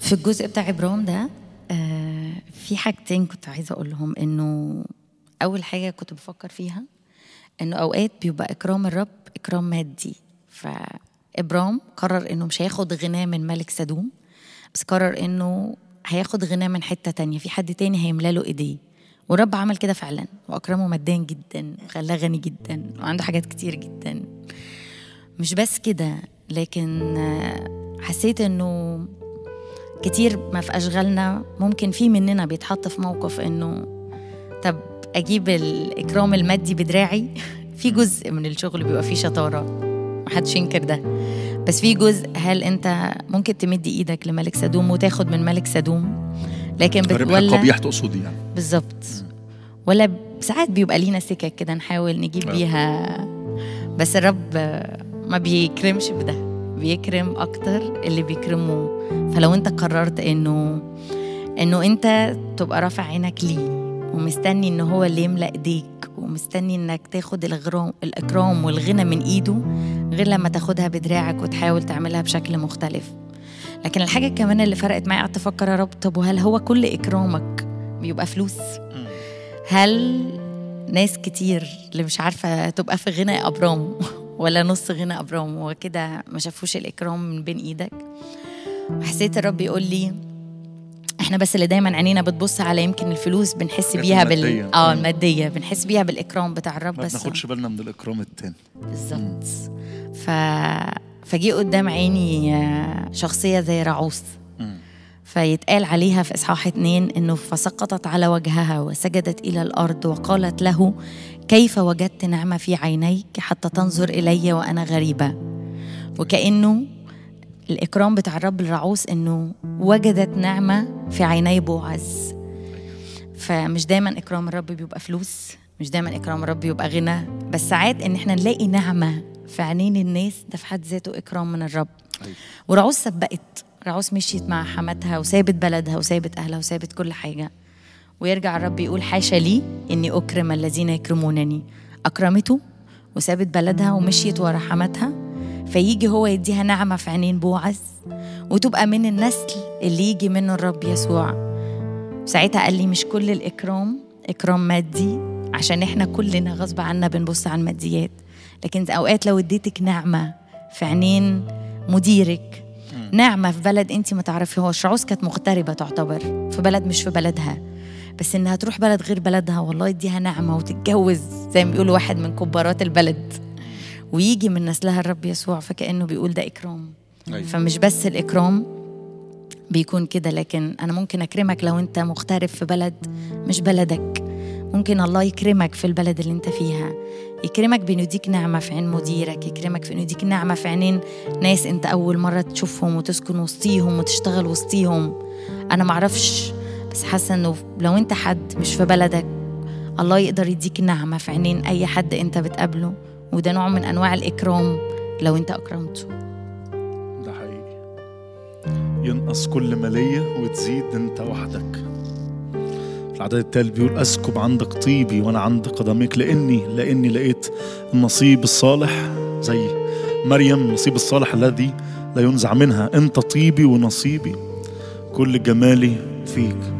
في الجزء بتاع ابرام ده آه، في حاجتين كنت عايزه اقولهم انه اول حاجه كنت بفكر فيها انه اوقات بيبقى اكرام الرب اكرام مادي فابرام قرر انه مش هياخد غناه من ملك سدوم بس قرر انه هياخد غناه من حته تانية في حد تاني هيملى له ايديه والرب عمل كده فعلا واكرمه ماديا جدا وخلاه غني جدا وعنده حاجات كتير جدا مش بس كده لكن آه، حسيت انه كتير ما في اشغالنا ممكن في مننا بيتحط في موقف انه طب اجيب الاكرام المادي بدراعي في جزء من الشغل بيبقى فيه شطاره محدش ينكر ده بس في جزء هل انت ممكن تمد ايدك لملك سدوم وتاخد من ملك سدوم لكن بت- ربح ولا قبيح تقصدي يعني بالظبط ولا ساعات بيبقى لينا سكك كده نحاول نجيب آه. بيها بس الرب ما بيكرمش بده بيكرم اكتر اللي بيكرمه فلو انت قررت انه انه انت تبقى رافع عينك ليه ومستني ان هو اللي يملا ايديك ومستني انك تاخد الغرام الاكرام والغنى من ايده غير لما تاخدها بدراعك وتحاول تعملها بشكل مختلف لكن الحاجه كمان اللي فرقت معايا قعدت افكر يا رب طب وهل هو كل اكرامك بيبقى فلوس هل ناس كتير اللي مش عارفه تبقى في غنى ابرام ولا نص غنى ابرام وكده ما شافوش الاكرام من بين ايدك وحسيت الرب يقول لي احنا بس اللي دايما عينينا بتبص على يمكن الفلوس بنحس الحاجات بيها بال المادية. اه مم. الماديه بنحس بيها بالاكرام بتاع الرب ما بس بناخدش بالنا من الاكرام التاني بالظبط ف فجي قدام عيني آه، شخصيه زي رعوس مم. فيتقال عليها في إصحاح اتنين إنه فسقطت على وجهها وسجدت إلى الأرض وقالت له كيف وجدت نعمة في عينيك حتى تنظر إلي وأنا غريبة وكأنه الإكرام بتاع الرب الرعوس إنه وجدت نعمة في عيني بوعز فمش دايما إكرام الرب بيبقى فلوس مش دايما إكرام الرب بيبقى غنى بس ساعات إن إحنا نلاقي نعمة في عينين الناس ده في حد ذاته إكرام من الرب أيوة. ورعوس سبقت رعوس مشيت مع حماتها وسابت بلدها وسابت أهلها وسابت كل حاجة ويرجع الرب يقول حاشا لي إني أكرم الذين يكرمونني أكرمته وسابت بلدها ومشيت ورا حماتها فيجي هو يديها نعمة في عينين بوعز وتبقى من النسل اللي يجي منه الرب يسوع ساعتها قال لي مش كل الإكرام إكرام مادي عشان إحنا كلنا غصب عنا بنبص على الماديات لكن أوقات لو اديتك نعمة في عينين مديرك نعمة في بلد أنت ما تعرفيهاش رعوز كانت مغتربة تعتبر في بلد مش في بلدها بس إنها تروح بلد غير بلدها والله يديها نعمة وتتجوز زي ما بيقولوا واحد من كبارات البلد ويجي من نسلها الرب يسوع فكأنه بيقول ده إكرام أيوة. فمش بس الإكرام بيكون كده لكن أنا ممكن أكرمك لو أنت مغترب في بلد مش بلدك ممكن الله يكرمك في البلد اللي أنت فيها يكرمك بإنه يديك نعمة في عين مديرك يكرمك في إنه يديك نعمة في عينين ناس أنت أول مرة تشوفهم وتسكن وسطيهم وتشتغل وسطيهم أنا معرفش بس حاسة إنه لو أنت حد مش في بلدك الله يقدر يديك نعمة في عينين أي حد أنت بتقابله وده نوع من أنواع الإكرام لو أنت أكرمته ده حقيقي ينقص كل مالية وتزيد انت وحدك في العدد التالت بيقول أسكب عندك طيبي وأنا عند قدميك لأني لأني لقيت النصيب الصالح زي مريم النصيب الصالح الذي لا ينزع منها أنت طيبي ونصيبي كل جمالي فيك